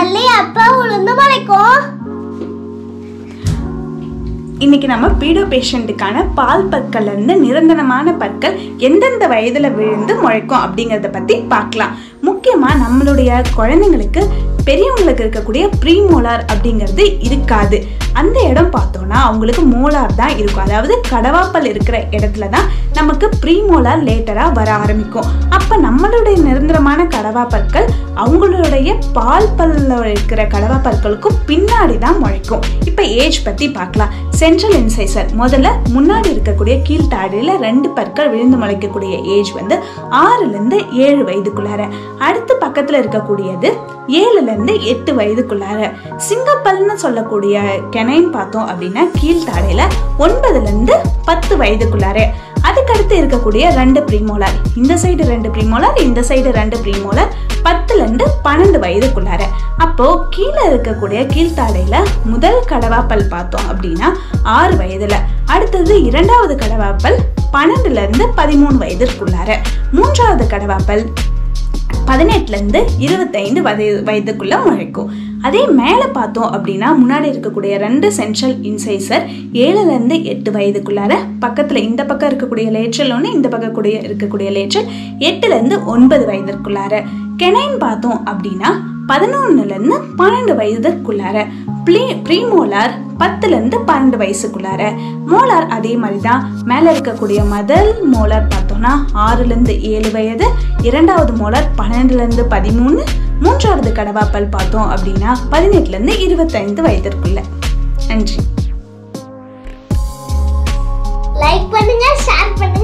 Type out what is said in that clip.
பள்ளி அப்ப உளுந்து முளைக்கும் இன்னைக்கு நம்ம பீடோ பேஷண்ட்டுக்கான பால் பற்கள்ல இருந்து நிரந்தரமான பற்கள் எந்தெந்த வயதுல விழுந்து முளைக்கும் அப்படிங்கறத பத்தி பார்க்கலாம் முக்கியமா நம்மளுடைய குழந்தைங்களுக்கு பெரியவங்களுக்கு இருக்கக்கூடிய ப்ரீ மோலார் அப்படிங்கிறது இருக்காது அந்த இடம் பார்த்தோம்னா அவங்களுக்கு மோலார் தான் இருக்கும் அதாவது கடவாப்பல் இருக்கிற இடத்துல தான் நமக்கு ப்ரீ மோலார் லேட்டராக வர ஆரம்பிக்கும் அப்போ நம்மளுடைய நிரந்தரமான கடவாப்பற்கள் அவங்களுடைய பால் பல்ல இருக்கிற கடவாப்பற்களுக்கும் பின்னாடி தான் முளைக்கும் இப்போ ஏஜ் பற்றி பார்க்கலாம் சென்ட்ரல் இன்சைசர் முதல்ல முன்னாடி இருக்கக்கூடிய கீழ்த்தாடியில் ரெண்டு பற்கள் விழுந்து முளைக்கக்கூடிய ஏஜ் வந்து ஆறுலேருந்து ஏழு வயதுக்குள்ளார அடுத்து பக்கத்தில் இருக்கக்கூடியது ஏழுலேருந்து எட்டு வயதுக்குள்ளார சிங்கப்பல்னு சொல்லக்கூடிய கெனைன் பார்த்தோம் அப்படின்னா கீழ்த்தாடையில் ஒன்பதுலேருந்து பத்து வயதுக்குள்ளார அதுக்கடுத்து இருக்கக்கூடிய ரெண்டு ப்ரீமோலார் இந்த சைடு ரெண்டு ப்ரீமோலார் இந்த சைடு ரெண்டு ப்ரீமோலார் பத்துலேருந்து பன்னெண்டு வயதுக்குள்ளார அப்போ கீழே இருக்கக்கூடிய கீழ்த்தாடையில முதல் கடவாப்பல் பார்த்தோம் அப்படின்னா ஆறு வயதுல அடுத்தது இரண்டாவது கடவாப்பல் பன்னெண்டுல இருந்து பதிமூணு வயதிற்குள்ளார மூன்றாவது கடவாப்பல் பதினெட்டுலேருந்து இருபத்தைந்து வயது வயதுக்குள்ள முளைக்கும் அதே மேலே பார்த்தோம் அப்படின்னா முன்னாடி இருக்கக்கூடிய ரெண்டு சென்ட்ரல் இன்சைசர் ஏழுலேருந்து எட்டு வயதுக்குள்ளார பக்கத்தில் இந்த பக்கம் இருக்கக்கூடிய லேற்றல் ஒன்று இந்த பக்கம் கூடிய இருக்கக்கூடிய லேற்றல் எட்டுலேருந்து ஒன்பது வயதிற்குள்ளார கெனைன் பார்த்தோம் அப்படின்னா பதினொன்னுலேருந்து பன்னெண்டு வயதுக்குள்ளார ப்ளீ ப்ரீமோலார் பத்துலேருந்து பன்னெண்டு வயசுக்குள்ளார மோலார் அதே மாதிரி தான் மேலே இருக்கக்கூடிய முதல் மோலார் பார்த்தோம்னா ஆறுலேருந்து ஏழு வயது இரண்டாவது மோலார் பன்னெண்டுலேருந்து பதிமூணு மூன்றாவது கடவாப்பல் பார்த்தோம் அப்படின்னா பதினெட்டுலேருந்து இருபத்தைந்து வயதிற்குள்ள நன்றி லைக் பண்ணுங்க ஷேர் பண்ணுங்க